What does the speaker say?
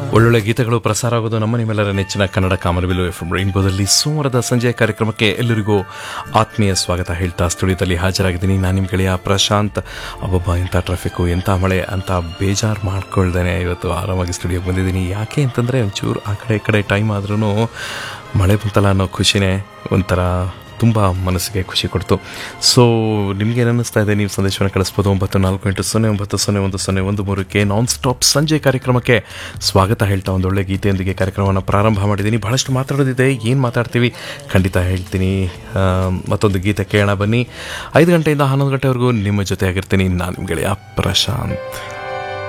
ಒಳ್ಳೊಳ್ಳೆ ಗೀತೆಗಳು ಪ್ರಸಾರ ಆಗೋದು ನಮ್ಮ ನಿಮ್ಮೆಲ್ಲರ ನೆಚ್ಚಿನ ಕನ್ನಡ ಕಾಮನಬಿಲು ಎಫ್ ಎಂ ರೈನ್ಬೋದಲ್ಲಿ ಸೋಮವಾರದ ಸಂಜೆಯ ಕಾರ್ಯಕ್ರಮಕ್ಕೆ ಎಲ್ಲರಿಗೂ ಆತ್ಮೀಯ ಸ್ವಾಗತ ಹೇಳ್ತಾ ಸ್ಟುಡಿಯೋದಲ್ಲಿ ಹಾಜರಾಗಿದ್ದೀನಿ ನಾನು ನಿಮ್ಮ ಗೆಳೆಯ ಪ್ರಶಾಂತ್ ಅಬ್ಬಬ್ಬ ಎಂಥ ಟ್ರಾಫಿಕ್ಕು ಎಂಥ ಮಳೆ ಅಂತ ಬೇಜಾರು ಮಾಡ್ಕೊಳ್ದೇನೆ ಇವತ್ತು ಆರಾಮಾಗಿ ಸ್ಟುಡಿಯೋಗೆ ಬಂದಿದ್ದೀನಿ ಯಾಕೆ ಅಂತಂದರೆ ಒಂಚೂರು ಆ ಕಡೆ ಈ ಕಡೆ ಟೈಮ್ ಆದ್ರೂ ಮಳೆ ಬಂತಲ್ಲ ಅನ್ನೋ ಖುಷಿನೇ ಒಂಥರ ತುಂಬ ಮನಸ್ಸಿಗೆ ಖುಷಿ ಕೊಡ್ತು ಸೊ ನಿಮ್ಗೆ ಏನು ಅನ್ನಿಸ್ತಾ ಇದೆ ನೀವು ಸಂದೇಶವನ್ನು ಕಳಿಸ್ಬೋದು ಒಂಬತ್ತು ನಾಲ್ಕು ಎಂಟು ಸೊನ್ನೆ ಒಂಬತ್ತು ಸೊನ್ನೆ ಒಂದು ಸೊನ್ನೆ ಒಂದು ಮೂರಕ್ಕೆ ನಾನ್ ಸ್ಟಾಪ್ ಸಂಜೆ ಕಾರ್ಯಕ್ರಮಕ್ಕೆ ಸ್ವಾಗತ ಹೇಳ್ತಾ ಒಂದು ಒಳ್ಳೆ ಗೀತೆಯೊಂದಿಗೆ ಕಾರ್ಯಕ್ರಮವನ್ನು ಪ್ರಾರಂಭ ಮಾಡಿದ್ದೀನಿ ಬಹಳಷ್ಟು ಮಾತಾಡೋದಿದೆ ಏನು ಮಾತಾಡ್ತೀವಿ ಖಂಡಿತ ಹೇಳ್ತೀನಿ ಆ, ಮತ್ತೊಂದು ಗೀತೆ ಕೇಳೋಣ ಬನ್ನಿ ಐದು ಗಂಟೆಯಿಂದ ಹನ್ನೊಂದು ಗಂಟೆವರೆಗೂ ನಿಮ್ಮ ಜೊತೆ ಆಗಿರ್ತೀನಿ ನಾನು ನಿಮ್ಮ ಗೆಳೆಯ ಪ್ರಶಾಂತ್